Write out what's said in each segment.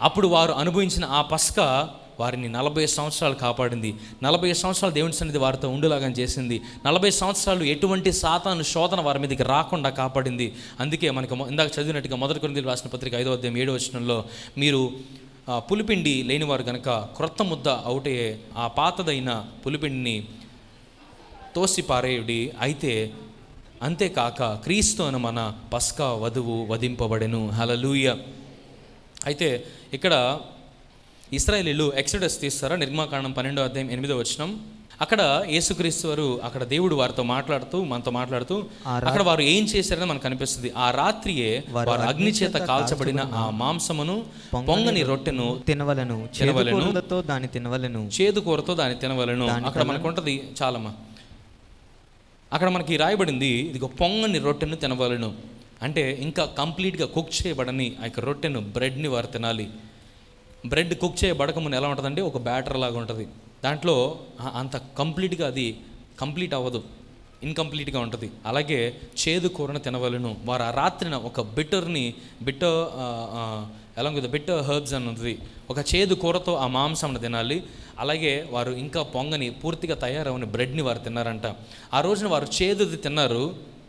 అప్పుడు వారు అనుభవించిన ఆ పస్క వారిని నలభై సంవత్సరాలు కాపాడింది నలభై సంవత్సరాలు దేవుని సన్నిధి వారితో ఉండేలాగా చేసింది నలభై సంవత్సరాలు ఎటువంటి సాతాను శోధన వారి మీదకి రాకుండా కాపాడింది అందుకే మనకు మొ- ఇందాక చదివినట్టుగా మొదటి కొరింథీయులకు రాసిన పత్రిక ఐదో అధ్యాయం ఏడో వచనంలో మీరు ఆ, పులిపిండి లేనివారు కనుక క్రొత్త ముద్ద అవుటయ్యే ఆ పాతదైన పులిపిండిని తోసి పారేయుడి అయితే అంతేకాక క్రీస్తు అను మన పస్కా వధువు వధింపబడెను హలలుయ అయితే ఇక్కడ ఇస్రాయేలీలు ఎక్సడస్ తీస్తారా నిర్మాకాండం పన్నెండో అధ్యాయం ఎనిమిదో వచనం అక్కడ యేసుక్రీస్తు వారు అక్కడ దేవుడు వారితో మాట్లాడుతూ మనతో మాట్లాడుతూ ఆ అక్కడ వారు ఏం చేశారని మనకు కనిపిస్తుంది ఆ రాత్రియే వారు అగ్ని చేత కాల్చబడిన ఆ మాంసమును పొంగని రొట్టెను తినవలను తినవలెను. చేదుకూరలతో దాన్ని తినవలను చేదు కూరతో దాన్ని తినవలను అక్కడ మనకు ఉంటుంది చాలమ్మా అక్కడ మనకి రాయబడింది ఇదిగో పొంగని రొట్టెను తినవలను అంటే ఇంకా కంప్లీట్గా కుక్ చేయబడని ఆ యొక్క రొట్టెను బ్రెడ్ని వారు తినాలి బ్రెడ్ కుక్ చేయబడక ముందు ఎలా ఉంటుందంటే ఒక బ్యాటర్ లాగా ఉంటుంది దాంట్లో ఆ- అంత కంప్లీట్గా అది కంప్లీట్ అవ్వదు ఇన్కంప్లీట్గా ఉంటుంది అలాగే చేదు కూరను తినవలను వారు ఆ రాత్రిన ఒక బిట్టర్ని బిట్టర్ ఎలా విత్ బిట్టర్ హర్బ్స్ అని ఉంటుంది ఒక చేదు కూరతో ఆ మాంసం తినాలి అలాగే వారు ఇంకా పొంగని పూర్తిగా తయారవని బ్రెడ్ని వారు తిన్నారంట ఆ రోజున వారు చేదుది తిన్నారు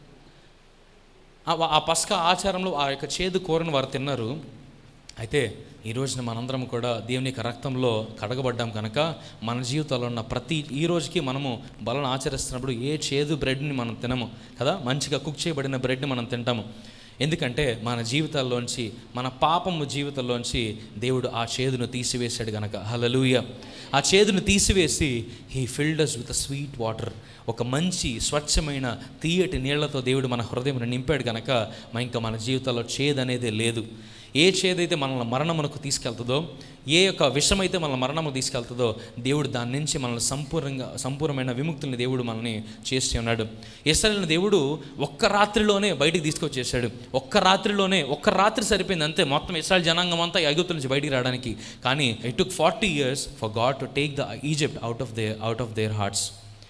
ఆ ఆ పస్క ఆచారంలో ఆ యొక్క చేదు కూరను వారు తిన్నారు అయితే ఈ రోజున మనందరం కూడా దేవుని యొక్క రక్తంలో కడగబడ్డాం కనుక మన జీవితంలో ఉన్న ప్రతి ఈ రోజుకి మనము బలను ఆచరిస్తున్నప్పుడు ఏ చేదు బ్రెడ్ని మనం తినము కదా మంచిగా కుక్ చేయబడిన బ్రెడ్ని మనం తింటాము ఎందుకంటే మన జీవితాల్లోంచి మన పాపము జీవితంలోంచి దేవుడు ఆ చేదును తీసివేశాడు గనక హలలుయ ఆ చేదును తీసివేసి he filled us with sweet water ఒక మంచి స్వచ్ఛమైన తీయటి నీళ్లతో దేవుడు మన హృదయం నింపాడు కనుక మన ఇంకా మన జీవితాల్లో చేదు అనేది లేదు ఏ చేదైతే మనల్ని మరణమునకు తీసుకెళ్తుందో ఏ యొక్క విషమైతే మనల్ని మరణముకు తీసుకెళ్తుందో దేవుడు దాని నుంచి మనల్ని సంపూర్ణంగా సంపూర్ణమైన విముక్తుల్ని దేవుడు మనల్ని చేసి ఉన్నాడు ఇస్రాయల్ని దేవుడు ఒక్క రాత్రిలోనే బయటికి తీసుకొచ్చేసాడు ఒక్క రాత్రిలోనే ఒక్క రాత్రి సరిపోయింది అంతే మొత్తం ఇస్రాయల్ జనాంగం అంతా ఐగుప్తు నుంచి బయటికి రావడానికి కానీ it took forty years for God to take the Egypt out of they out of their hearts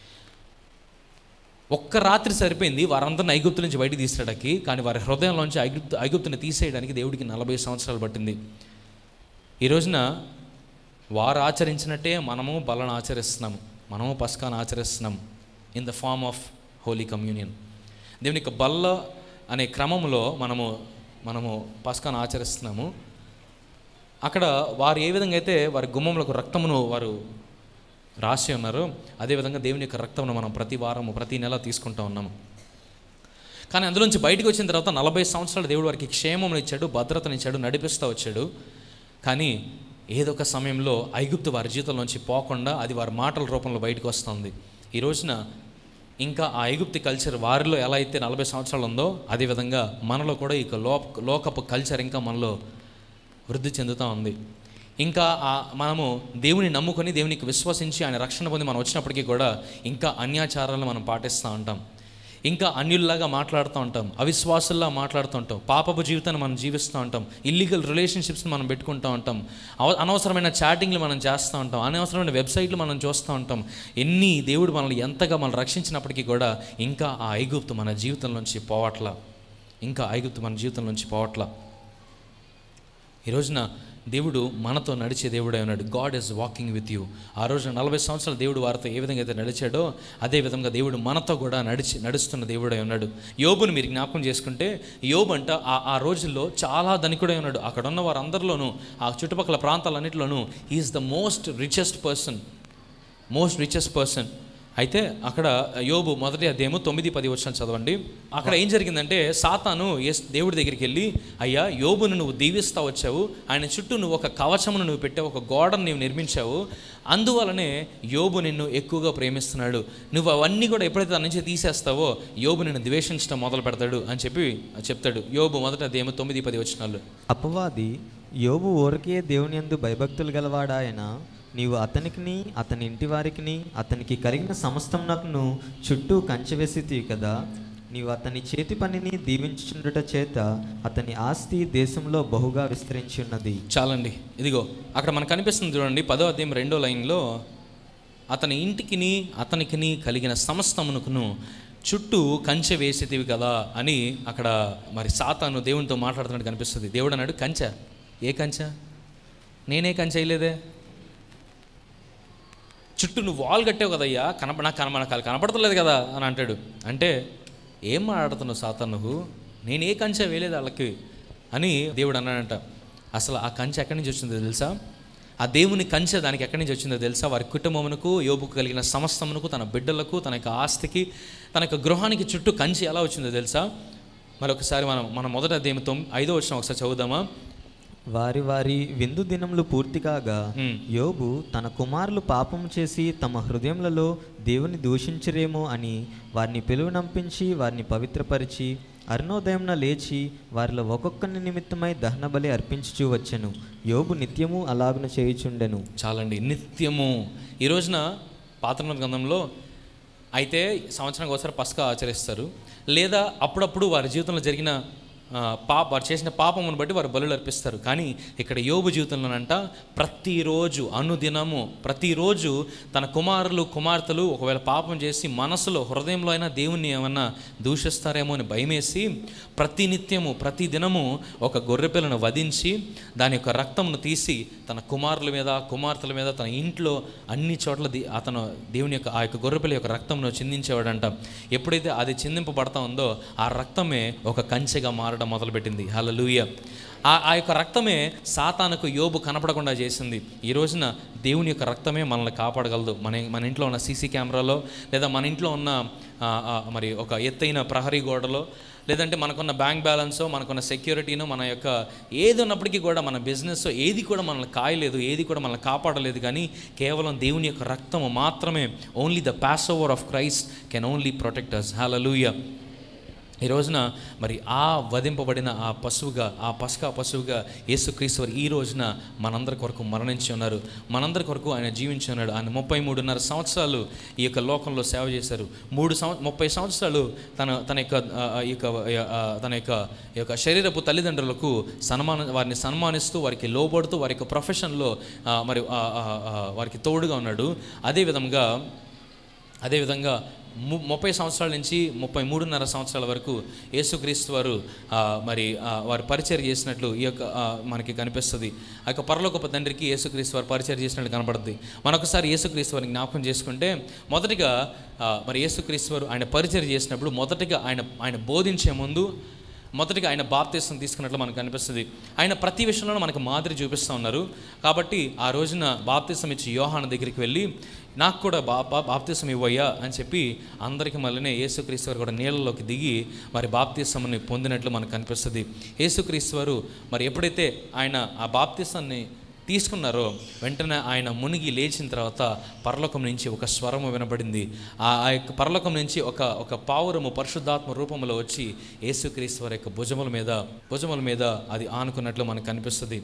ఒక్క రాత్రి సరిపోయింది వారందరిని ఐగుప్తు నుంచి బయటికి తీసేయడానికి కానీ వారి హృదయంలోంచి ఐగుప్తు ఐగుప్తుని తీసేయడానికి దేవుడికి నలభై సంవత్సరాలు పట్టింది ఈ రోజున వారు ఆచరించినట్టే మనము బలను ఆచరిస్తున్నాము మనము పస్కాను ఆచరిస్తున్నాం in the form of holy communion దేవుని యొక్క బల్ల అనే క్రమంలో మనము మనము పస్కాను ఆచరిస్తున్నాము అక్కడ వారు ఏ విధంగా అయితే వారి గుమ్మంలో రక్తమును వారు రాసి ఉన్నారు అదేవిధంగా దేవుని యొక్క రక్తమును మనం ప్రతి వారము ప్రతి నెల తీసుకుంటూ ఉన్నాము కానీ అందులోంచి బయటకు వచ్చిన తర్వాత నలభై సంవత్సరాలు దేవుడు వారికి క్షేమం ఇచ్చాడు భద్రతనిచ్చాడు నడిపిస్తూ వచ్చాడు కానీ ఏదో ఒక సమయంలో ఐగుప్తు వారి జీవితంలోంచి పోకుండా అది వారి మాటల రూపంలో బయటకు వస్తుంది ఈ రోజున ఇంకా ఆ ఐగుప్తి కల్చర్ వారిలో ఎలా అయితే నలభై సంవత్సరాలు ఉందో అదేవిధంగా మనలో కూడా ఈ లో లోకపు కల్చర్ ఇంకా మనలో వృద్ధి చెందుతూ ఉంది ఇంకా ఆ మనము దేవుని నమ్ముకొని దేవునికి విశ్వసించి ఆయన రక్షణ పొంది మనం వచ్చినప్పటికీ కూడా ఇంకా అన్యాచారాలను మనం పాటిస్తూ ఉంటాం ఇంకా అన్యుల్లాగా మాట్లాడుతూ ఉంటాం అవిశ్వాసుల్లా మాట్లాడుతూ ఉంటాం పాపపు జీవితాన్ని మనం జీవిస్తూ ఉంటాం ఇల్లీగల్ రిలేషన్షిప్స్ని మనం పెట్టుకుంటూ ఉంటాం అవ- అనవసరమైన చాటింగ్లు మనం చేస్తూ ఉంటాం అనవసరమైన వెబ్సైట్లు మనం చూస్తూ ఉంటాం ఎన్ని దేవుడు మనల్ని ఎంతగా మనం రక్షించినప్పటికీ కూడా ఇంకా ఆ ఐగుప్తు మన జీవితంలోంచి పోవట్లా ఇంకా ఐగుప్తు మన జీవితంలోంచి పోవట్లా ఈ రోజున దేవుడు మనతో నడిచే దేవుడే ఉన్నాడు God is walking with you ఆ రోజున నలభై సంవత్సరాలు దేవుడు వారితో ఏ విధంగా అయితే నడిచాడో అదే విధంగా దేవుడు మనతో కూడా నడిచి నడుస్తున్న దేవుడే ఉన్నాడు యోబుని మీరు జ్ఞాపకం చేసుకుంటే యోబు అంట ఆ ఆ రోజుల్లో చాలా ధనికుడే ఉన్నాడు అక్కడ ఉన్న వారందరిలోనూ ఆ చుట్టుపక్కల ప్రాంతాలన్నింటిలోనూ is the most richest person most richest person అయితే అక్కడ యోబు మొదటి అధ్యాయము తొమ్మిది పది వచ్చిన చదవండి అక్కడ ఏం జరిగిందంటే సాతాను ఎస్ దేవుడి దగ్గరికి వెళ్ళి అయ్యా యోబును నువ్వు దీవిస్తా వచ్చావు ఆయన చుట్టూ నువ్వు ఒక కవచమును నువ్వు పెట్టావు ఒక గోడను నువ్వు నిర్మించావు అందువలనే యోబు నిన్ను ఎక్కువగా ప్రేమిస్తున్నాడు నువ్వు అవన్నీ కూడా ఎప్పుడైతే దాని నుంచి తీసేస్తావో యోబు నిన్ను ద్వేషించడం మొదలు పెడతాడు అని చెప్పి చెప్తాడు యోబు మొదటి అధ్యాయము తొమ్మిది పది వచ్చినాళ్ళు అపవాది యోబు ఊరికే దేవుని యందు భయభక్తులు గలవాడాయన నీవు అతనికిని అతని ఇంటి వారికిని అతనికి కలిగిన సమస్తమునకును చుట్టూ కంచె వేసితివి కదా నీవు అతని చేతి పనిని దీవించుచుండుట చేత అతని ఆస్తి దేశంలో బహుగా విస్తరించి ఉన్నది చాలండి ఇదిగో అక్కడ మనకు కనిపిస్తుంది చూడండి పదో అధ్యాయం రెండో లైన్లో అతని ఇంటికిని అతనికిని కలిగిన సమస్తమునకును చుట్టూ కంచె వేసేటివి కదా అని అక్కడ మరి సాతాను దేవునితో మాట్లాడుతున్నట్టు కనిపిస్తుంది దేవుడు అన్నాడు కంచె ఏ కంచె నేనే కంచె వేయలేదే చుట్టూ నువ్వు వాల్ కట్టావు కదయ్యా కనప నాకు కనప నాకు కనపడతలేదు కదా అని అంటాడు అంటే ఏం మాట్లాడుతున్నావు సాతా నువ్వు నేను ఏ కంచె వేయలేదు వాళ్ళకి అని దేవుడు అన్నాడంట అసలు ఆ కంచె ఎక్కడి నుంచి వచ్చిందో తెలుసా ఆ దేవుని కంచె దానికి ఎక్కడి నుంచి వచ్చిందో తెలుసా వారి కుటుంబమునకు యోబుకు కలిగిన సమస్తమునకు తన బిడ్డలకు తన యొక్క ఆస్తికి తన యొక్క గృహానికి చుట్టూ కంచె ఎలా వచ్చిందో తెలుసా మరి ఒకసారి మనం మన మొదట అధ్యాయం తొమ్ ఐదో వచ్చిన ఒకసారి చదువుదామా వారి వారి విందు దినములు పూర్తి కాగా మ్. యోబు తన కుమారులు పాపం చేసి తమ హృదయములలో దేవుని దూషించరేమో అని వారిని పిలువనంపించి వారిని పవిత్రపరిచి అరుణోదయంన లేచి వారిలో ఒక్కొక్కని నిమిత్తమై దహనబలి అర్పించుచూ వచ్చెను యోబు నిత్యము అలాగున చేయుచుండెను చాలండి నిత్యము ఈ రోజున పాత్ర గ్రంథంలో అయితే సంవత్సరానికి ఒకసారి పస్కా ఆచరిస్తారు లేదా అప్పుడప్పుడు వారి జీవితంలో జరిగిన ఆ, పాప వారు చేసిన పాపమును బట్టి వారు బలులు అర్పిస్తారు కానీ ఇక్కడ యోబు జీవితంలోనంట ప్రతిరోజు అనుదినము ప్రతిరోజు తన కుమారులు కుమార్తెలు ఒకవేళ పాపం చేసి మనసులో హృదయంలో అయినా దేవుణ్ణి ఏమన్నా దూషిస్తారేమో అని భయమేసి ప్రతి నిత్యము ప్రతి దినము ఒక గొర్రెపిల్లను వధించి దాని యొక్క రక్తంను తీసి తన కుమారుల మీద కుమార్తెల మీద తన ఇంట్లో అన్ని చోట్ల ది- అతను దేవుని యొక్క ఆ యొక్క గొర్రెపిల్ల యొక్క రక్తంను చిందించేవాడంట ఎప్పుడైతే అది చిందింపబడతా ఉందో ఆ రక్తమే ఒక కంచెగా మారడం మొదలుపెట్టింది హల్లెలూయ ఆ ఆ యొక్క రక్తమే సాతానుకు యోబు కనపడకుండా చేసింది ఈ రోజున దేవుని యొక్క రక్తమే మనల్ని కాపాడగలదు మన మన ఇంట్లో ఉన్న సీసీ కెమెరాలో లేదా మన ఇంట్లో ఉన్న ఆ, ఆ, మరి ఒక ఎత్తైన ప్రహరీ గోడలో లేదంటే మనకున్న బ్యాంక్ బ్యాలెన్సో మనకున్న సెక్యూరిటీనో మన యొక్క ఏది ఉన్నప్పటికీ కూడా మన బిజినెస్ ఏది కూడా మనల్ని కాయలేదు ఏది కూడా మనల్ని కాపాడలేదు కానీ కేవలం దేవుని యొక్క రక్తము మాత్రమే only the passover of Christ can only protect us hallelujah ఈ రోజున మరి ఆ వధింపబడిన ఆ పశువుగా ఆ పసకా పశువుగా యేసుక్రీస్తు వారు ఈ రోజున మనందరి కొరకు మరణించి ఉన్నారు మనందరి కొరకు ఆయన జీవించి ఉన్నాడు ఆయన ముప్పై మూడున్నర సంవత్సరాలు ఈ యొక్క లోకంలో సేవ చేశారు మూడు సంవ ముప్పై సంవత్సరాలు తన తన యొక్క ఆ, ఆ, ఈ యొక్క ఆ, తన యొక్క ఈ యొక్క శరీరపు తల్లిదండ్రులకు సన్మాన వారిని సన్మానిస్తూ వారికి లోబడుతూ వారి యొక్క ప్రొఫెషన్లో ఆ, మరి ఆ, ఆ, ఆ, వారికి తోడుగా ఉన్నాడు అదేవిధంగా అదేవిధంగా ము ముప్పై సంవత్సరాల నుంచి ముప్పై మూడున్నర సంవత్సరాల వరకు యేసుక్రీస్తు వారు ఆ, మరి ఆ, వారు పరిచయం చేసినట్లు ఈ యొక్క ఆ, మనకి కనిపిస్తుంది ఆ యొక్క పరలోకపు తండ్రికి యేసుక్రీస్తు వారు పరిచయం చేసినట్లు కనపడుతుంది మనొకసారి యేసుక్రీస్తు వారిని జ్ఞాపకం చేసుకుంటే మొదటిగా ఆ, మరి యేసుక్రీస్తు వారు ఆయన పరిచయం చేసినప్పుడు మొదటిగా ఆయన ఆయన బోధించే ముందు మొదటిగా ఆయన బాప్తీసం తీసుకున్నట్లు మనకు కనిపిస్తుంది ఆయన ప్రతి విషయంలోనూ మనకు మాదిరి చూపిస్తూ ఉన్నారు కాబట్టి ఆ రోజున బాప్తీసం ఇచ్చి యోహాన దగ్గరికి వెళ్ళి నాకు కూడా బా బా- బాప్తీసం ఇవ్వయ్యా అని చెప్పి అందరికీ మళ్ళీ యేసుక్రీస్తు వారు కూడా నీళ్ళలోకి దిగి మరి బాప్తీసంని పొందినట్లు మనకు కనిపిస్తుంది యేసుక్రీస్తు వారు మరి ఎప్పుడైతే ఆయన ఆ బాప్తీసాన్ని తీసుకున్నారో వెంటనే ఆయన మునిగి లేచిన తర్వాత పరలోకం నుంచి ఒక స్వరము వినబడింది ఆ ఆ యొక్క పరలోకం నుంచి ఒక ఒక పావురము పరిశుద్ధాత్మ రూపంలో వచ్చి యేసుక్రీస్తు వారి యొక్క భుజముల మీద భుజముల మీద అది ఆనుకున్నట్లు మనకు కనిపిస్తుంది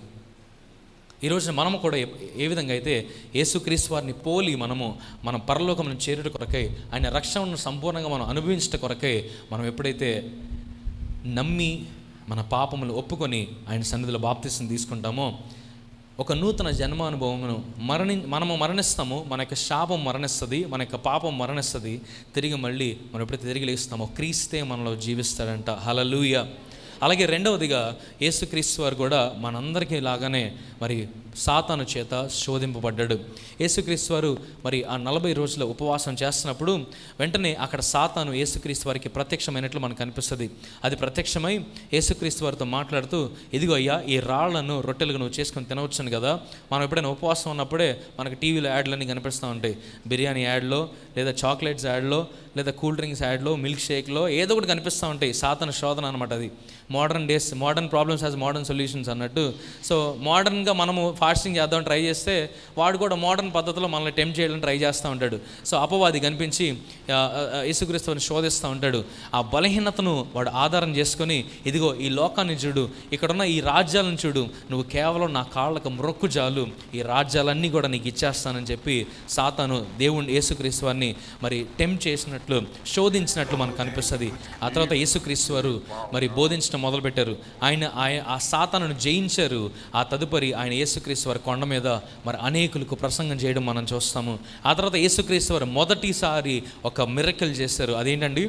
ఈ రోజున మనము కూడా ఏ- ఏ విధంగా అయితే యేసుక్రీస్తు వారిని పోలి మనము మనం పరలోకమును చేరుట కొరకై ఆయన రక్షణను సంపూర్ణంగా మనం అనుభవించట కొరకై మనం ఎప్పుడైతే నమ్మి మన పాపములు ఒప్పుకొని ఆయన సన్నిధిలో బాప్తిసం తీసుకుంటామో ఒక నూతన జన్మానుభవమును మరణి మనము మరణిస్తాము మన యొక్క శాపం మరణిస్తుంది మన యొక్క పాపం మరణిస్తుంది తిరిగి మళ్ళీ మనం ఎప్పుడైతే తిరిగి లేస్తామో క్రీస్తే మనలో జీవిస్తాడంట హలలుయ అలాగే రెండవదిగా యేసుక్రీస్తు వారు కూడా మనందరికీ లాగానే మరి సాతాను చేత శోధింపబడ్డాడు యేసుక్రీస్తు వారు మరి ఆ నలభై రోజుల ఉపవాసం చేస్తున్నప్పుడు వెంటనే అక్కడ సాతాను యేసుక్రీస్తు వారికి ప్రత్యక్షమైనట్లు మనకు కనిపిస్తుంది అది ప్రత్యక్షమై యేసుక్రీస్తు వారితో మాట్లాడుతూ ఇదిగో అయ్యా ఈ రాళ్లను రొట్టెలుగా నువ్వు చేసుకొని తినవచ్చును కదా మనం ఎప్పుడైనా ఉపవాసం ఉన్నప్పుడే మనకు టీవీలో యాడ్లన్నీ కనిపిస్తూ ఉంటాయి బిర్యానీ యాడ్లో లేదా చాక్లెట్స్ యాడ్లో లేదా కూల్ డ్రింక్స్ యాడ్లో మిల్క్ షేక్లో ఏదో ఒకటి కనిపిస్తూ ఉంటాయి సాతన శోధన అనమాట అది modern days modern problems has modern solutions అన్నట్టు సో మోడర్న్గా మనము ఫాస్టింగ్ చేద్దాం ట్రై చేస్తే వాడు కూడా మోడర్న్ పద్ధతిలో మనల్ని టెంప్ చేయడం ట్రై చేస్తూ ఉంటాడు సో అపవాది కనిపించి ఆ, ఆ, ఆ, యేసుక్రీస్తుని శోధిస్తూ ఉంటాడు ఆ బలహీనతను వాడు ఆధారం చేసుకొని ఇదిగో ఈ లోకాన్ని చూడు ఇక్కడున్న ఈ రాజ్యాలను చూడు నువ్వు కేవలం నా కాళ్ళకు మొక్కు చాలు ఈ రాజ్యాలన్నీ కూడా నీకు ఇచ్చేస్తానని చెప్పి సాతాను దేవుని యేసుక్రీస్తు వారిని మరి టెంప్ చేసినట్లు శోధించినట్లు మనకు కనిపిస్తుంది ఆ తర్వాత యేసుక్రీస్తు వారు మరి బోధించడం మొదలుపెట్టారు ఆయన ఆయన ఆ సాతాను జయించారు ఆ తదుపరి ఆయన యేసుక్రీస్తు వారి కొండ మీద మరి అనేకులకు ప్రసంగం చేయడం మనం చూస్తాము ఆ తర్వాత యేసుక్రీస్తు వారు మొదటిసారి ఒక మిరకల్ చేశారు అదేంటండి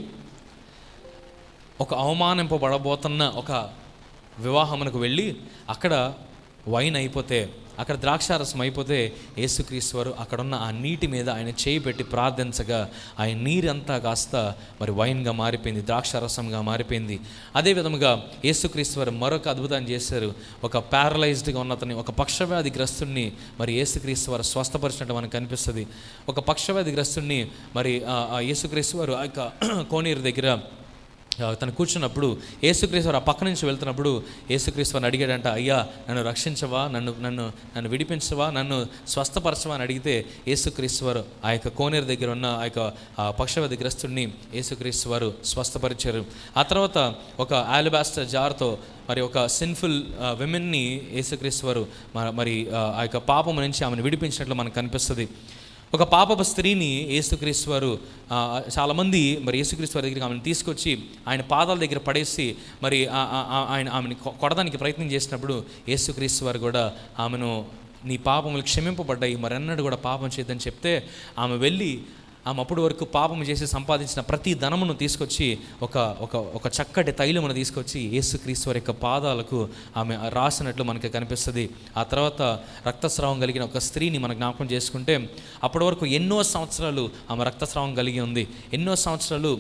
ఒక అవమానింపబడబోతున్న ఒక వివాహమునకు వెళ్ళి అక్కడ వైన్ అయిపోతే అక్కడ ద్రాక్షారసం అయిపోతే యేసుక్రీస్తు వారు అక్కడున్న ఆ నీటి మీద ఆయన చేయి పెట్టి ప్రార్థించగా ఆయన నీరంతా కాస్త మరి వైన్గా మారిపోయింది ద్రాక్షారసంగా మారిపోయింది అదే విధముగా యేసుక్రీస్తు వారు మరొక అద్భుతాన్ని చేశారు ఒక ప్యారలైజ్డ్గా ఉన్న అతని ఒక పక్షవ్యాధి గ్రస్తుడిని మరి యేసుక్రీస్తు వారు స్వస్థపరిచినట్టు మనకు కనిపిస్తుంది ఒక పక్షవ్యాధి గ్రస్తుడిని మరి ఆ ఆ యేసుక్రీస్తు వారు ఆ యొక్క కోనేరు దగ్గర ఆ, తను కూర్చున్నప్పుడు యేసుక్రీశ్వరు ఆ పక్క నుంచి వెళ్తున్నప్పుడు యేసుక్రీశ్వరుని అడిగాడంట అయ్యా నన్ను రక్షించవా నన్ను నన్ను నన్ను విడిపించవా నన్ను స్వస్థపరచవా అని అడిగితే యేసుక్రీశ్వరు ఆ యొక్క కోనేరు దగ్గర ఉన్న ఆ యొక్క ఆ పక్షవాది గ్రస్తుడిని యేసుక్రీశ్వరు స్వస్థపరిచారు ఆ తర్వాత ఒక ఆలిబాస్టర్ జార్తో మరి ఒక సిన్ఫుల్ విమెన్ని యేసుక్రీశ్వరు మ- మరి ఆ ఆ యొక్క పాపము నుంచి ఆమెను విడిపించినట్లు మనకు కనిపిస్తుంది ఒక పాపపు స్త్రీని యేసుక్రీస్తు వారు ఆ, చాలామంది మరి యేసుక్రీస్తు వారి దగ్గరికి ఆమెను తీసుకొచ్చి ఆయన పాదాల దగ్గర పడేసి మరి ఆ- ఆ- ఆ- ఆయన ఆమెను కొ- కొడడానికి ప్రయత్నం చేసినప్పుడు యేసుక్రీస్తు వారు కూడా ఆమెను నీ పాపములు క్షమింపబడ్డాయి మరెన్నడూ కూడా పాపం చేయదని చెప్తే ఆమె వెళ్ళి ఆమె అప్పటి వరకు పాపం చేసి సంపాదించిన ప్రతి ధనమును తీసుకొచ్చి ఒక ఒక ఒక చక్కటి తైలమును తీసుకొచ్చి యేసుక్రీస్తు వారి యొక్క పాదాలకు ఆమె రాసినట్లు మనకి కనిపిస్తుంది ఆ తర్వాత రక్తస్రావం కలిగిన ఒక స్త్రీని మనం జ్ఞాపకం చేసుకుంటే అప్పటి వరకు ఎన్నో సంవత్సరాలు ఆమె రక్తస్రావం కలిగి ఉంది ఎన్నో సంవత్సరాలు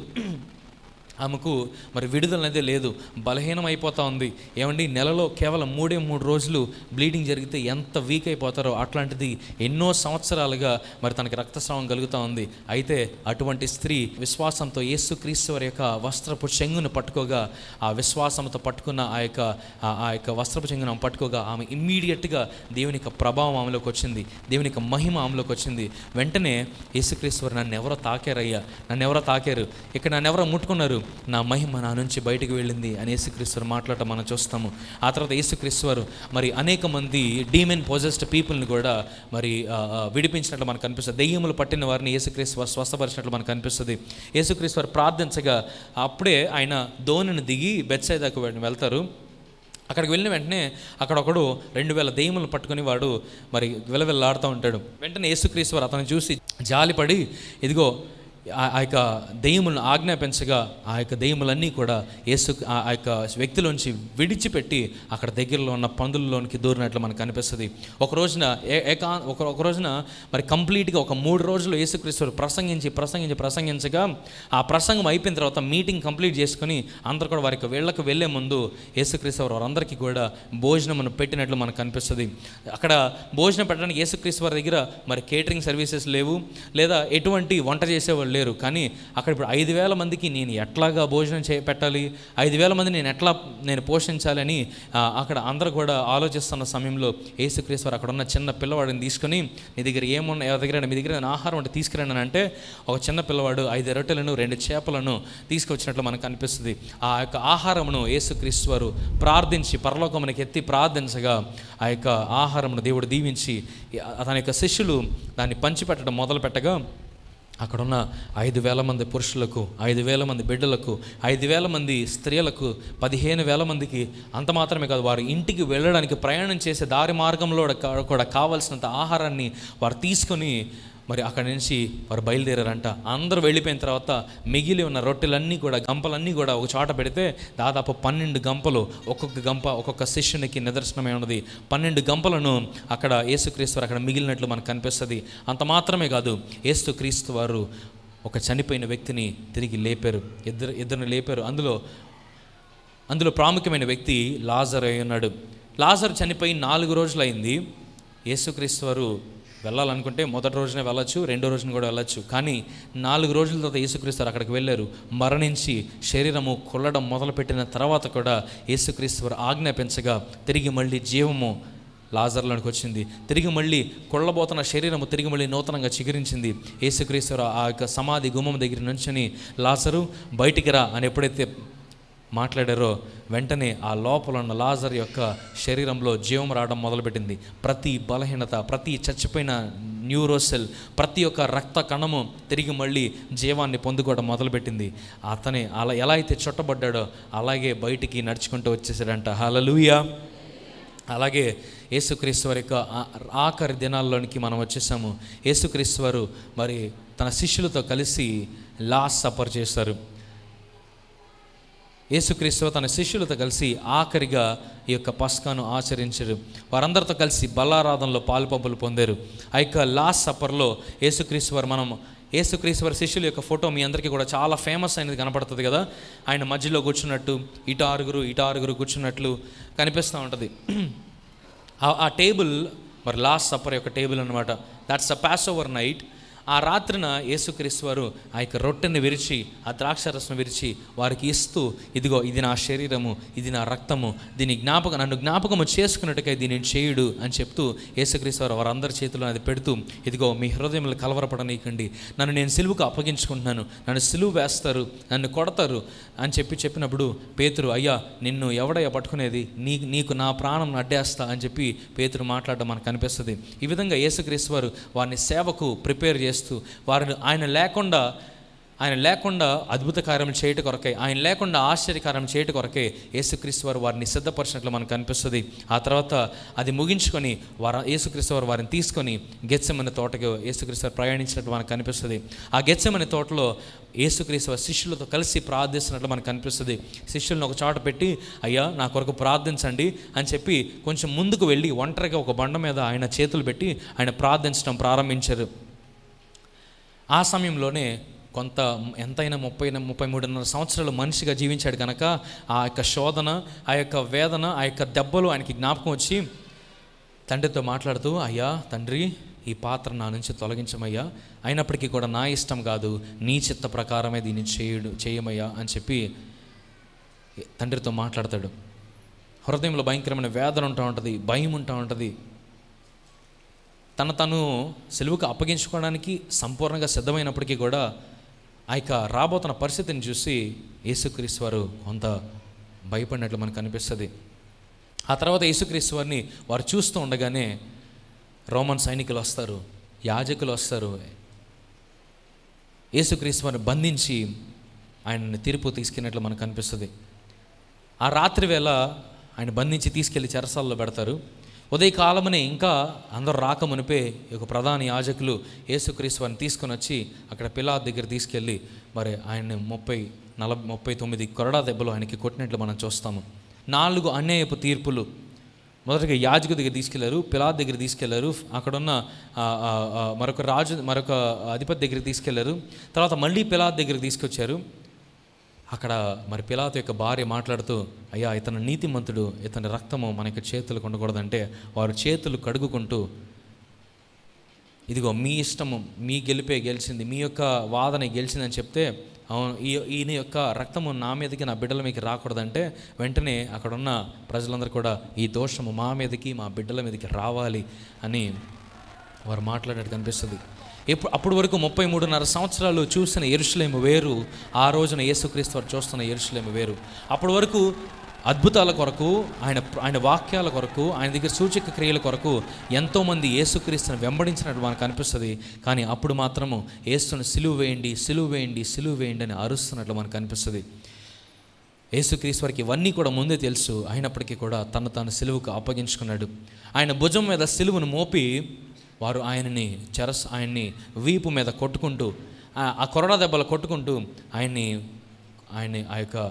ఆమెకు మరి విడుదల అనేది లేదు బలహీనం అయిపోతా ఉంది ఏమండి నెలలో కేవలం మూడే మూడు రోజులు బ్లీడింగ్ జరిగితే ఎంత వీక్ అయిపోతారో అట్లాంటిది ఎన్నో సంవత్సరాలుగా మరి తనకి రక్తస్రావం కలుగుతూ ఉంది అయితే అటువంటి స్త్రీ విశ్వాసంతో యేసుక్రీస్తు వారి యొక్క వస్త్రపు చెంగును పట్టుకోగా ఆ విశ్వాసంతో పట్టుకున్న ఆ యొక్క ఆ- ఆ యొక్క వస్త్రపు చెంగును ఆమె పట్టుకోగా ఆమె ఇమ్మీడియట్గా దేవుని యొక్క ప్రభావం ఆమెలోకి వచ్చింది దేవుని యొక్క మహిమ ఆమెలోకి వచ్చింది వెంటనే యేసుక్రీస్తు వారు నన్ను ఎవరో తాకారయ్యా నన్ను ఎవరో తాకారు ఇక్కడ నన్ను ఎవరో ముట్టుకున్నారు నా మహిమ నా నుంచి బయటికి వెళ్ళింది అని యేసుక్రీస్తు వారు మాట్లాడటం మనం చూస్తాము ఆ తర్వాత యేసుక్రీస్తు వారు మరి అనేక మంది డీమెన్ పొజెస్డ్ పీపుల్ని కూడా మరి ఆ, ఆ, విడిపించినట్లు మనకు కనిపిస్తుంది దెయ్యములు పట్టిన వారిని యేసుక్రీస్తు వారు స్వస్థపరిచినట్లు మనకు కనిపిస్తుంది యేసుక్రీస్తు వారు ప్రార్థించగా అప్పుడే ఆయన దోణిని దిగి బెత్సైదాకు వెళ్తారు అక్కడికి వెళ్ళిన వెంటనే అక్కడ ఒకడు రెండు వేల దెయ్యములను పట్టుకుని వాడు మరి విలవిల్లాడుతూ ఉంటాడు వెంటనే యేసుక్రీస్తు వారు అతను చూసి జాలిపడి ఇదిగో ఆ ఆ యొక్క దెయ్యములను ఆజ్ఞాపించగా ఆ యొక్క దెయ్యములన్నీ కూడా యేసు ఆ ఆ యొక్క వ్యక్తిలోంచి విడిచిపెట్టి అక్కడ దగ్గరలో ఉన్న పందుల్లోనికి దూరినట్లు మనకు కనిపిస్తుంది ఒక రోజున ఏ- ఏకా ఒక ఒక రోజున మరి కంప్లీట్గా ఒక మూడు రోజులు యేసుక్రీస్తు ప్రసంగించి ప్రసంగించి ప్రసంగించగా ఆ ప్రసంగం అయిపోయిన తర్వాత మీటింగ్ కంప్లీట్ చేసుకుని అందరూ కూడా వారికి వీళ్ళకు వెళ్ళే ముందు యేసుక్రీస్తు వారు వారందరికీ కూడా భోజనమును పెట్టినట్లు మనకు కనిపిస్తుంది అక్కడ భోజనం పెట్టడానికి యేసుక్రీస్తు వారి దగ్గర మరి కేటరింగ్ సర్వీసెస్ లేవు లేదా ఎటువంటి వంట చేసేవాళ్ళు లేరు కానీ అక్కడ ఇప్పుడు ఐదు వేల మందికి నేను ఎట్లాగా భోజనం చే పెట్టాలి ఐదు వేల మంది నేను ఎట్లా నేను పోషించాలని ఆ, అక్కడ అందరూ కూడా ఆలోచిస్తున్న సమయంలో యేసుక్రీస్తు వారు అక్కడ ఉన్న చిన్న పిల్లవాడిని తీసుకొని నీ దగ్గర ఏమున్న ఎవరి దగ్గర మీ దగ్గర ఏదైనా ఆహారం అంటే తీసుకురండి అని అంటే ఒక చిన్న పిల్లవాడు ఐదు రొట్టెలను రెండు చేపలను తీసుకొచ్చినట్లు మనకు అనిపిస్తుంది ఆ యొక్క ఆహారమును యేసుక్రీస్తు వారు ప్రార్థించి పరలోకమునకి ఎత్తి ప్రార్థించగా ఆ యొక్క ఆహారమును దేవుడు దీవించి అతని యొక్క శిష్యులు దాన్ని పంచిపెట్టడం మొదలు పెట్టగా అక్కడున్న ఐదు వేల మంది పురుషులకు ఐదు వేల మంది బిడ్డలకు ఐదు వేల మంది స్త్రీలకు పదిహేను వేల మందికి అంత మాత్రమే కాదు వారు ఇంటికి వెళ్ళడానికి ప్రయాణం చేసే దారి మార్గంలో కా- కూడా కావాల్సినంత ఆహారాన్ని వారు తీసుకొని మరి అక్కడి నుంచి వారు బయలుదేరారంట అందరూ వెళ్ళిపోయిన తర్వాత మిగిలి ఉన్న రొట్టెలన్నీ కూడా గంపలన్నీ కూడా ఒక చోట పెడితే దాదాపు పన్నెండు గంపలు ఒక్కొక్క గంప ఒక్కొక్క శిష్యునికి నిదర్శనమై ఉన్నది పన్నెండు గంపలను అక్కడ యేసుక్రీస్తు వారు అక్కడ మిగిలినట్లు మనకు కనిపిస్తుంది అంత మాత్రమే కాదు యేసుక్రీస్తు వారు ఒక చనిపోయిన వ్యక్తిని తిరిగి లేపారు ఇద్దరు ఇద్దరిని లేపారు అందులో అందులో ప్రాముఖ్యమైన వ్యక్తి లాజర్ అయి ఉన్నాడు లాజర్ చనిపోయి నాలుగు రోజులు అయింది యేసుక్రీస్తు వారు వెళ్ళాలనుకుంటే మొదటి రోజునే వెళ్ళొచ్చు రెండో రోజున కూడా వెళ్ళొచ్చు కానీ నాలుగు రోజుల తర్వాత యేసుక్రీస్తు వారు అక్కడికి వెళ్ళారు మరణించి శరీరము కొల్లడం మొదలుపెట్టిన తర్వాత కూడా యేసుక్రీస్తు వారు ఆజ్ఞాపించగా తిరిగి మళ్ళీ జీవము లాజర్లోనికి వచ్చింది తిరిగి మళ్ళీ కొళ్ళబోతున్న శరీరము తిరిగి మళ్ళీ నూతనంగా చిగురించింది యేసుక్రీశ్వర ఆ యొక్క సమాధి గుమ్మం దగ్గర నుంచొని లాజరు బయటికి రా అని ఎప్పుడైతే మాట్లాడారో వెంటనే ఆ లోపల ఉన్న లాజర్ యొక్క శరీరంలో జీవం రావడం మొదలుపెట్టింది ప్రతి బలహీనత ప్రతి చచ్చిపోయిన న్యూరోసెల్ ప్రతి ఒక్క రక్త కణము తిరిగి మళ్ళీ జీవాన్ని పొందుకోవడం మొదలుపెట్టింది అతనే అలా ఎలా అయితే చుట్టబడ్డాడో అలాగే బయటికి నడుచుకుంటూ వచ్చేసాడంట హలలుయా అలాగే యేసుక్రీస్తు వారి యొక్క ఆ- ఆఖరి దినాల్లోనికి మనం వచ్చేసాము యేసుక్రీస్తు వారు మరి తన శిష్యులతో కలిసి లాస్ట్ సఫర్ చేస్తారు యేసుక్రీస్తు తన శిష్యులతో కలిసి ఆఖరిగా ఈ యొక్క పస్కాను ఆచరించారు వారందరితో కలిసి బల్లారాధనలో పాలుపంపులు పొందారు ఆ యొక్క లాస్ట్ సప్పర్లో యేసుక్రీస్తు వారు మనం యేసుక్రీస్తు వారి శిష్యుల యొక్క ఫోటో మీ అందరికీ కూడా చాలా ఫేమస్ అయినది కనపడుతుంది కదా ఆయన మధ్యలో కూర్చున్నట్టు ఇటు ఆరుగురు ఇటు ఆరుగురు కూర్చున్నట్లు కనిపిస్తూ ఉంటుంది ఆ- ఆ టేబుల్ మరి లాస్ట్ సప్పర్ యొక్క టేబుల్ అనమాట that's a passover night ఆ రాత్రిన యేసుక్రీస్తు వారు ఆ యొక్క రొట్టెని విరిచి ఆ ద్రాక్షరసం విరిచి వారికి ఇస్తూ ఇదిగో ఇది నా శరీరము ఇది నా రక్తము దీని జ్ఞాపకం నన్ను జ్ఞాపకము చేసుకున్నట్టుగా దీనిని చేయుడు అని చెప్తూ యేసుక్రీస్తు వారు వారందరి చేతిలో అది పెడుతూ ఇదిగో మీ హృదయంలో కలవరపడనీయకండి నన్ను నేను సిలువుకు అప్పగించుకుంటున్నాను నన్ను సిలువు వేస్తారు నన్ను కొడతారు అని చెప్పి చెప్పినప్పుడు పేతురు అయ్యా నిన్ను ఎవడయ్యా పట్టుకునేది నీ నీకు నా ప్రాణం అడ్డేస్తా అని చెప్పి పేతురు మాట్లాడడం మనకు కనిపిస్తుంది ఈ విధంగా యేసుక్రీస్తు వారు వారిని సేవకు ప్రిపేర్ చేస్తూ వారిని ఆయన లేకుండా ఆయన లేకుండా అద్భుత కార్యం చేయట కొరకే ఆయన లేకుండా ఆశ్చర్యకార్యం చేయట కొరకే యేసుక్రీస్తు వారు వారిని సిద్ధపరిచినట్లు మనకు కనిపిస్తుంది ఆ తర్వాత అది ముగించుకొని వారు యేసుక్రీస్తు వారు వారిని తీసుకొని గెచ్చమని తోటకు యేసుక్రీస్తు వారు ప్రయాణించినట్లు మనకు కనిపిస్తుంది ఆ గెచ్చమని తోటలో యేసుక్రీస్తు వారు శిష్యులతో కలిసి ప్రార్థిస్తున్నట్లు మనకు కనిపిస్తుంది శిష్యులను ఒక చోట పెట్టి అయ్యా నా కొరకు ప్రార్థించండి అని చెప్పి కొంచెం ముందుకు వెళ్ళి ఒంటరిగా ఒక బండ మీద ఆయన చేతులు పెట్టి ఆయన ప్రార్థించడం ప్రారంభించారు ఆ సమయంలోనే కొంత ఎంతైనా ముప్పై ముప్పై మూడున్నర సంవత్సరాలు మనిషిగా జీవించాడు కనుక ఆ యొక్క శోధన ఆ యొక్క వేదన ఆ యొక్క దెబ్బలు ఆయనకి జ్ఞాపకం వచ్చి తండ్రితో మాట్లాడుతూ అయ్యా తండ్రి ఈ పాత్ర నా నుంచి తొలగించమయ్యా అయినప్పటికీ కూడా నా ఇష్టం కాదు నీ చిత్త ప్రకారమే దీన్ని చేయుడు చేయమయ్యా అని చెప్పి తండ్రితో మాట్లాడతాడు హృదయంలో భయంకరమైన వేదన ఉంటా ఉంటుంది భయం ఉంటా ఉంటుంది తన తను సెలవుకు అప్పగించుకోవడానికి సంపూర్ణంగా సిద్ధమైనప్పటికీ కూడా ఆ యొక్క రాబోతున్న పరిస్థితిని చూసి యేసుక్రీస్తు వారు కొంత భయపడినట్లు మనకు అనిపిస్తుంది ఆ తర్వాత యేసుక్రీస్తు వారిని వారు చూస్తూ ఉండగానే రోమన్ సైనికులు వస్తారు యాజకులు వస్తారు యేసుక్రీస్తు వారిని బంధించి ఆయనని తీర్పు తీసుకెళ్ళినట్లు మనకు అనిపిస్తుంది ఆ రాత్రి వేళ ఆయన బంధించి తీసుకెళ్లి చెరసాల్లో పెడతారు ఉదయకాలమనే ఇంకా అందరూ రాకమునిపే ఈ యొక్క ప్రధాన యాజకులు యేసుక్రీస్తు వారిని తీసుకొని వచ్చి అక్కడ పిల్లా దగ్గర తీసుకెళ్ళి మరి ఆయన్ని ముప్పై నలభై ముప్పై తొమ్మిది కొరడా దెబ్బలు ఆయనకి కొట్టినట్లు మనం చూస్తాము నాలుగు అన్యాయపు తీర్పులు మొదటగా యాజకు దగ్గర తీసుకెళ్లారు పిలాత్ దగ్గర తీసుకెళ్లారు అక్కడున్న ఆ, ఆ, ఆ, మరొక రాజు మరొక అధిపతి దగ్గరికి తీసుకెళ్లారు తర్వాత మళ్ళీ పిలాత్ దగ్గరికి తీసుకొచ్చారు అక్కడ మరి పిలాతు యొక్క భార్య మాట్లాడుతూ అయ్యా ఇతను నీతిమంతుడు ఇతని రక్తము మనకి చేతులు ఉండకూడదంటే వారు చేతులు కడుగుకుంటూ ఇదిగో మీ ఇష్టము మీ గెలిపే గెలిచింది మీ యొక్క వాదన గెలిచిందని చెప్తే అవును ఈ ఈయన యొక్క రక్తము నా మీదకి నా బిడ్డల మీదకి రాకూడదంటే వెంటనే అక్కడ ఉన్న ప్రజలందరూ కూడా ఈ దోషము మా మీదకి మా బిడ్డల మీదకి రావాలి అని వారు మాట్లాడినట్టు కనిపిస్తుంది ఎప్పుడు అప్పటి వరకు ముప్పై మూడున్నర సంవత్సరాలు చూసిన ఎరుషులేము వేరు ఆ రోజున యేసుక్రీస్తు వారు చూస్తున్న ఎరుషులేము వేరు అప్పటి వరకు అద్భుతాల కొరకు ఆయన ఆయన వాక్యాల కొరకు ఆయన దగ్గర సూచక క్రియల కొరకు ఎంతోమంది యేసుక్రీస్తుని వెంబడించినట్టు మనకు అనిపిస్తుంది కానీ అప్పుడు మాత్రము యేసును సిలువ వేయండి సిలువ వేయండి సిలువ వేయండి అని అరుస్తున్నట్లు మనకు అనిపిస్తుంది యేసుక్రీస్తు వారికి ఇవన్నీ కూడా ముందే తెలుసు అయినప్పటికీ కూడా తను తాను సిలువకు అప్పగించుకున్నాడు ఆయన భుజం మీద సిలువను మోపి వారు ఆయనని చెరస్ ఆయన్ని వీపు మీద కొట్టుకుంటూ ఆ- ఆ కొరడా దెబ్బలు కొట్టుకుంటూ ఆయన్ని ఆయన్ని ఆ యొక్క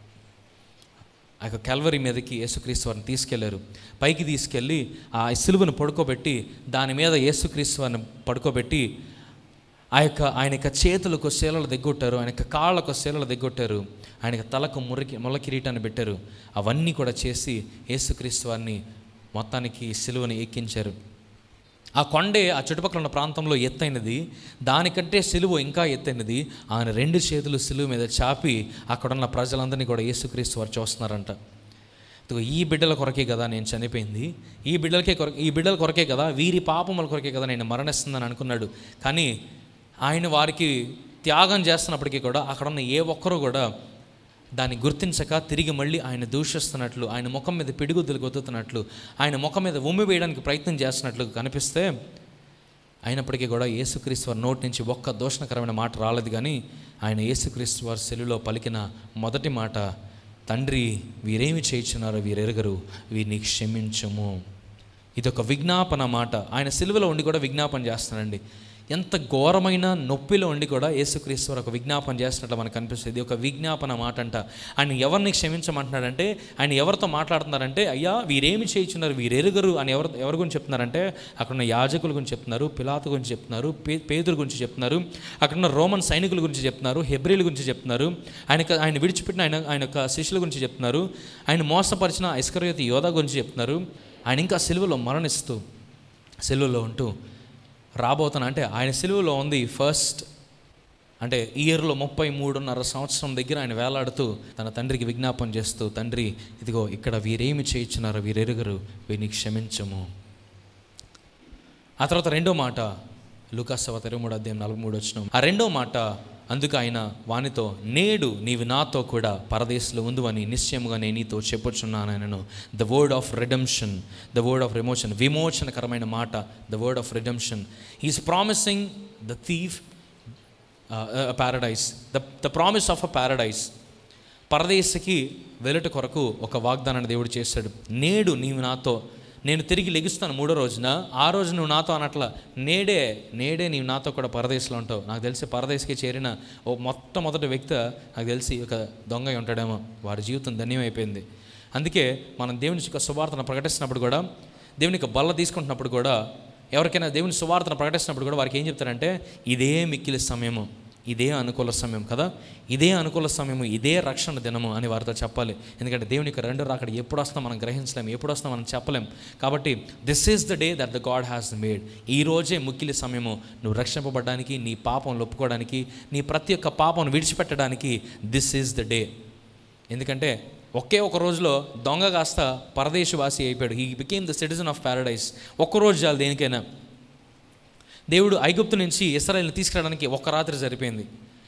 ఆ యొక్క కల్వరి మీదకి యేసుక్రీస్తు వారిని తీసుకెళ్లారు పైకి తీసుకెళ్ళి ఆ సిలువను పడుకోబెట్టి దాని మీద యేసుక్రీస్తు వారిని పడుకోబెట్టి ఆ యొక్క ఆయన యొక్క చేతులకు శీలలు దిగ్గొట్టారు ఆయన యొక్క కాళ్ళకు శీలలు దిగ్గొట్టారు ఆయన యొక్క తలకు మురికి ముళ్ళ కిరీటాన్ని పెట్టారు అవన్నీ కూడా చేసి యేసుక్రీస్తు వారిని మొత్తానికి సిలువని ఎక్కించారు ఆ కొండే ఆ చుట్టుపక్కల ఉన్న ప్రాంతంలో ఎత్తైనది దానికంటే సిలువ ఇంకా ఎత్తైనది ఆయన రెండు చేతులు సిలువ మీద చాపి అక్కడున్న ప్రజలందరినీ కూడా యేసుక్రీస్తు వారు చూస్తున్నారంట ఇదిగో ఈ బిడ్డల కొరకే కదా నేను చనిపోయింది ఈ బిడ్డలకే కొర ఈ బిడ్డల కొరకే కదా వీరి పాపముల కొరకే కదా నేను మరణిస్తుందని అనుకున్నాడు కానీ ఆయన వారికి త్యాగం చేస్తున్నప్పటికీ కూడా అక్కడ ఉన్న ఏ ఒక్కరూ కూడా దాన్ని గుర్తించక తిరిగి మళ్ళీ ఆయన దూషిస్తున్నట్లు ఆయన ముఖం మీద పిడిగుద్దులు గొద్దుతున్నట్లు ఆయన ముఖం మీద ఉమ్మి వేయడానికి ప్రయత్నం చేస్తున్నట్లు కనిపిస్తే అయినప్పటికీ కూడా యేసుక్రీస్తు వారి నోటి నుంచి ఒక్క దోషణకరమైన మాట రాలేదు కానీ ఆయన యేసుక్రీస్తు వారి సెలులో పలికిన మొదటి మాట తండ్రి వీరేమి చేయించున్నారో వీరెరగరు వీరిని క్షమించము ఇది ఒక విజ్ఞాపన మాట ఆయన సిలువలో ఉండి కూడా విజ్ఞాపన చేస్తానండి ఎంత ఘోరమైన నొప్పిలో ఉండి కూడా యేసుక్రీస్తు వారు ఒక విజ్ఞాపన చేస్తున్నట్లు మనకు కనిపిస్తుంది ఇది ఒక విజ్ఞాపన మాట అంట ఆయన ఎవరిని క్షమించమంటున్నాడంటే ఆయన ఎవరితో మాట్లాడుతున్నారంటే అయ్యా వీరేమి చేయించున్నారు వీరెరుగరు అని ఎవరు ఎవరి గురించి చెప్తున్నారంటే అక్కడ ఉన్న యాజకుల గురించి చెప్తున్నారు పిలాతు గురించి చెప్తున్నారు పే పేదల గురించి చెప్తున్నారు అక్కడ ఉన్న రోమన్ సైనికుల గురించి చెప్తున్నారు హెబ్రిల గురించి చెప్తున్నారు ఆయన ఆయన విడిచిపెట్టిన ఆయన ఆయన యొక్క శిష్యుల గురించి చెప్తున్నారు ఆయన మోసపరిచిన ఇస్కరయోతి యోధా గురించి చెప్తున్నారు ఆయన ఇంకా సిలువలో మరణిస్తూ సిలువలో ఉంటూ రాబోతున్నా అంటే ఆయన సిలువలో ఉంది ఫస్ట్ అంటే ఇయర్లో ముప్పై మూడున్నర సంవత్సరం దగ్గర ఆయన వేలాడుతూ తన తండ్రికి విజ్ఞాపన చేస్తూ తండ్రి ఇదిగో ఇక్కడ వీరేమి చేయించున్నారు వీరెరుగరు వీరిని క్షమించము ఆ తర్వాత రెండో మాట లూకాసవ ఇరవై మూడు అధ్యాయం నలభై మూడు వచ్చిన ఆ రెండో మాట అందుకు ఆయన వానితో నేడు నీవు నాతో కూడా పరదేశంలో ఉందు అని నిశ్చయముగా నేను నీతో చెప్పుచున్నాను ఆయనను the word of redemption the word of redemption విమోచనకరమైన మాట the word of redemption is promising the thief paradise the the promise of a paradise పరదేశకి వెలుట కొరకు ఒక వాగ్దానాన్ని దేవుడు చేశాడు నేడు నీవు నాతో నేను తిరిగి లెగుస్తాను మూడో రోజున ఆ రోజు నువ్వు నాతో అనట్ల నేడే నేడే నీవు నాతో కూడా పరదేశంలో ఉంటావు నాకు తెలిసి పరదేశకి చేరిన ఓ మొట్టమొదటి వ్యక్తి నాకు తెలిసి ఒక దొంగ అయి ఉంటాడేమో వారి జీవితం ధన్యమైపోయింది అందుకే మనం దేవుని యొక్క సువార్తను ప్రకటిస్తున్నప్పుడు కూడా దేవుని యొక్క బల్ల తీసుకుంటున్నప్పుడు కూడా ఎవరికైనా దేవుని సువార్తను ప్రకటిస్తున్నప్పుడు కూడా వారికి ఏం చెప్తారంటే ఇదే మిక్కిలి సమయము ఇదే అనుకూల సమయం కదా ఇదే అనుకూల సమయము ఇదే రక్షణ దినము అని వారితో చెప్పాలి ఎందుకంటే దేవుని యొక్క రెండు రాకడ ఎప్పుడు వస్తుందో మనం గ్రహించలేం ఎప్పుడు వస్తుందో మనం చెప్పలేం కాబట్టి this is the day that the God has made ఈ రోజే ముక్కిలి సమయము నువ్వు రక్షింపబడడానికి నీ పాపం ఒప్పుకోవడానికి నీ ప్రతి ఒక్క పాపం విడిచిపెట్టడానికి దిస్ ఈజ్ ద డే ఎందుకంటే ఒకే ఒక రోజులో దొంగ కాస్త పరదేశవాసి అయిపోయాడు he became the citizen of paradise ఒక్కరోజు చాలు దేనికైనా దేవుడు ఐగుప్తు నుంచి ఇస్రాయల్ని తీసుకురావడానికి ఒక్క రాత్రి సరిపోయింది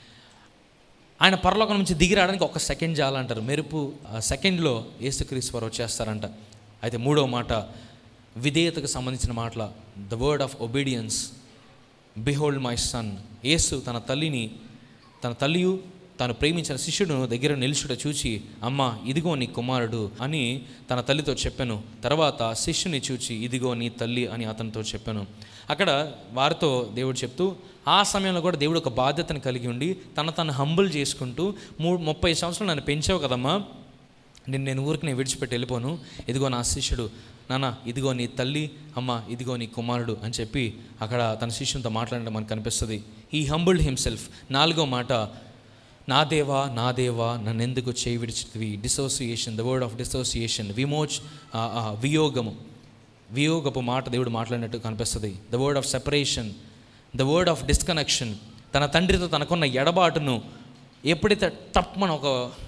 ఆయన పరలోకం నుంచి దిగి రావడానికి ఒక సెకండ్ చాలంటారు మెరుపు ఆ సెకండ్లో యేసుక్రీస్తు వారు వచ్చేస్తారంట అయితే మూడో మాట విధేయతకు సంబంధించిన మాటల the word of obedience behold my son యేసు తన తల్లిని తన తల్లియు తాను ప్రేమించిన శిష్యుడు దగ్గర నిలుచుట చూచి అమ్మ ఇదిగో నీ కుమారుడు అని తన తల్లితో చెప్పాను తర్వాత శిష్యుని చూచి ఇదిగో నీ తల్లి అని అతనితో చెప్పాను అక్కడ వారితో దేవుడు చెప్తూ ఆ సమయంలో కూడా దేవుడు ఒక బాధ్యతను కలిగి ఉండి తన తను హంబుల్ చేసుకుంటూ మూ ముప్పై సంవత్సరాలు నన్ను పెంచావు కదమ్మా నేను నేను ఊరికి నేను విడిచిపెట్టి వెళ్ళిపోను ఇదిగో నా శిష్యుడు నాన్న ఇదిగో నీ తల్లి అమ్మ ఇదిగో నీ కుమారుడు అని చెప్పి అక్కడ తన శిష్యునితో మాట్లాడడం మనకు కనిపిస్తుంది ఈ హంబుల్డ్ హిమ్సెల్ఫ్ నాలుగో మాట నా దేవా నా దేవా నన్ను ఎందుకు చేయి విడిచితివి dissociation the word of dissociation విమోచ్ ఆ, ఆ, వియోగము వియోగపు మాట దేవుడు మాట్లాడినట్టు కనిపిస్తుంది the word of separation the word of disconnection తన తండ్రితో తనకున్న ఎడబాటును ఎప్పుడైతే తప్పమన ఒక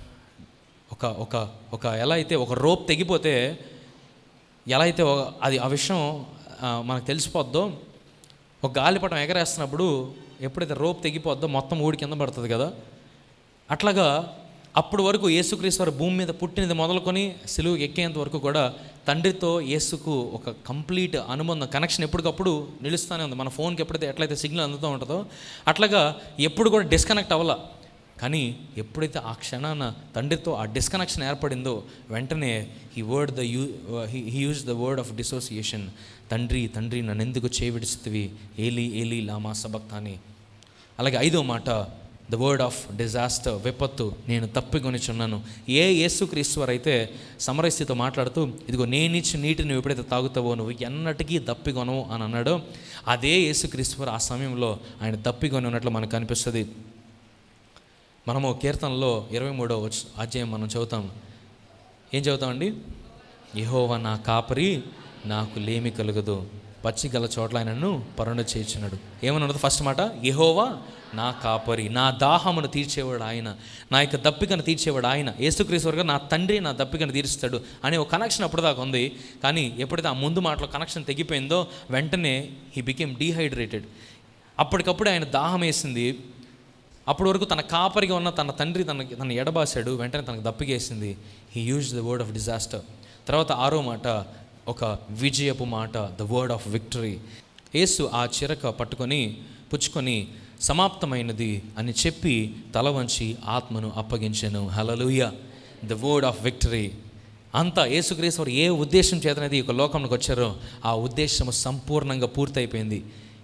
ఒక ఒక ఒక ఎలా అయితే ఒక రోప్ తెగిపోతే ఎలా అయితే ఒక- అది ఆ విషయం ఆ, మనకు తెలిసిపోద్దో ఒక గాలిపటం ఎగరేస్తున్నప్పుడు ఎప్పుడైతే రోప్ తెగిపోద్దో మొత్తం ఊడి కింద పడుతుంది కదా అట్లాగా అప్పటి వరకు యేసుక్రీస్తు వారు భూమి మీద పుట్టినది మొదలుకొని సిలువు ఎక్కేంత వరకు కూడా తండ్రితో యేసుకు ఒక కంప్లీట్ అనుబంధం కనెక్షన్ ఎప్పటికప్పుడు నిలుస్తూనే ఉంది మన ఫోన్కి ఎప్పుడైతే ఎట్లయితే సిగ్నల్ అందుతూ ఉంటుందో అట్లాగా ఎప్పుడు కూడా డిస్కనెక్ట్ అవ్వాల కానీ ఎప్పుడైతే ఆ క్షణాన తండ్రితో ఆ డిస్కనెక్షన్ ఏర్పడిందో వెంటనే he word the you he use the word of dissociation తండ్రి తండ్రి నన్ను ఎందుకు చేవిడిస్తువి ఏలి ఏలి లామా సబక్తాని అలాగే ఐదో మాట ద వర్డ్ ఆఫ్ డిజాస్టర్ విపత్తు నేను తప్పికొనిచున్నాను ఏ యేసుక్రీశ్వర్ అయితే సమరస్థితితో మాట్లాడుతూ ఇదిగో నేనిచ్చి నీటిని నువ్వు ఎప్పుడైతే తాగుతావో నువ్వు ఎన్నటికీ దప్పికొనవు అని అన్నాడో అదే యేసుక్రీశ్వర్ ఆ సమయంలో ఆయన దప్పికొని ఉన్నట్లు మనకు కనిపిస్తుంది మనము కీర్తనలో ఇరవై మూడో అధ్యాయం మనం చదువుతాం ఏం చదువుతామండి యెహోవా నా కాపరి నాకు లేమి కలుగదు పచ్చి గల చోట్ల ఆయనను పరుణ చేయించున్నాడు ఏమన్నది ఫస్ట్ మాట యెహోవా నా కాపరి నా దాహమును తీర్చేవాడు ఆయన నా యొక్క దప్పికను తీర్చేవాడు ఆయన యేసుక్రీశ్వరుగా నా తండ్రి నా దప్పికను తీరుస్తాడు అనే ఒక కనెక్షన్ అప్పటిదాకా ఉంది కానీ ఎప్పుడైతే ఆ ముందు మాటలో కనెక్షన్ తెగిపోయిందో వెంటనే హీ బికేమ్ డీహైడ్రేటెడ్ అప్పటికప్పుడు ఆయన దాహం వేసింది అప్పటి వరకు తన కాపరిగా ఉన్న తన తండ్రి తన తన ఎడబాసాడు వెంటనే తనకు దప్పికేసింది he use the word of disaster తర్వాత ఆరో మాట ఒక విజయపు మాట ద వర్డ్ ఆఫ్ విక్టరీ యేసు ఆ చిరక పట్టుకొని పుచ్చుకొని సమాప్తమైనది అని చెప్పి తల వంచి ఆత్మను అప్పగించాను hallelujah the word of victory అంతా యేసుక్రీశ్వరు ఏ ఉద్దేశం చేతనైతే ఈ యొక్క లోకంలోకి వచ్చారో ఆ ఉద్దేశం సంపూర్ణంగా పూర్తయిపోయింది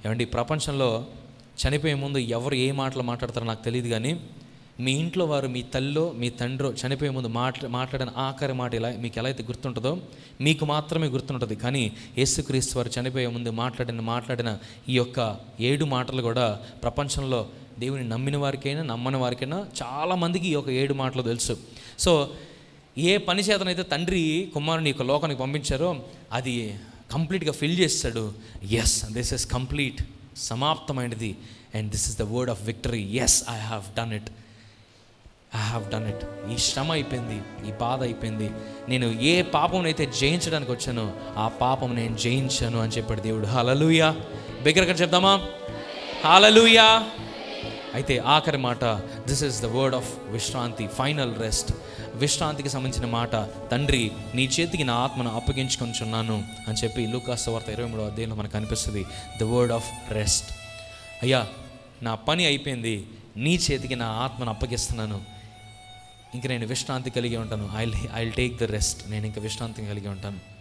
ఏమండి ఈ ప్రపంచంలో చనిపోయే ముందు ఎవరు ఏ మాటలు మాట్లాడతారో నాకు తెలియదు కానీ మీ ఇంట్లో వారు మీ తల్లో మీ తండ్రో చనిపోయే ముందు మాట్లా మాట్లాడిన ఆఖరి మాట ఇలా మీకు ఎలా అయితే గుర్తుంటుందో మీకు మాత్రమే గుర్తుంటుంది కానీ యేసుక్రీస్తు వారు చనిపోయే ముందు మాట్లాడిన మాట్లాడిన ఈ యొక్క ఏడు మాటలు కూడా ప్రపంచంలో దేవుని నమ్మిన వారికైనా నమ్మని వారికైనా చాలామందికి ఈ యొక్క ఏడు మాటలు తెలుసు సో ఏ పని చేతనైతే తండ్రి కుమారుని యొక్క లోకానికి పంపించారో అది కంప్లీట్గా ఫిల్ చేస్తాడు ఎస్ దిస్ ఇస్ కంప్లీట్ సమాప్తమైనది and this is the word of victory yes I have done it I have done it ఈ శ్రమ అయిపోయింది ఈ బాధ అయిపోయింది నేను ఏ పాపం అయితే జయించడానికి వచ్చానో ఆ పాపం నేను జయించాను అని చెప్పాడు దేవుడు హలలుయా బిగ్గరగా చెప్దామా హలలుయా అయితే ఆఖరి మాట this is the word of విశ్రాంతి ఫైనల్ రెస్ట్ విశ్రాంతికి సంబంధించిన మాట తండ్రి నీ చేతికి నా ఆత్మను అప్పగించుకొంచున్నాను అని చెప్పి లూకాస్ వార్త ఇరవై మూడో అధ్యాయంలో మనకు కనిపిస్తుంది ద వర్డ్ ఆఫ్ రెస్ట్ అయ్యా నా పని అయిపోయింది నీ చేతికి నా ఆత్మను అప్పగిస్తున్నాను ఇంక నేను విశ్రాంతి కలిగి ఉంటాను I I take the rest నేను ఇంకా విశ్రాంతి కలిగి ఉంటాను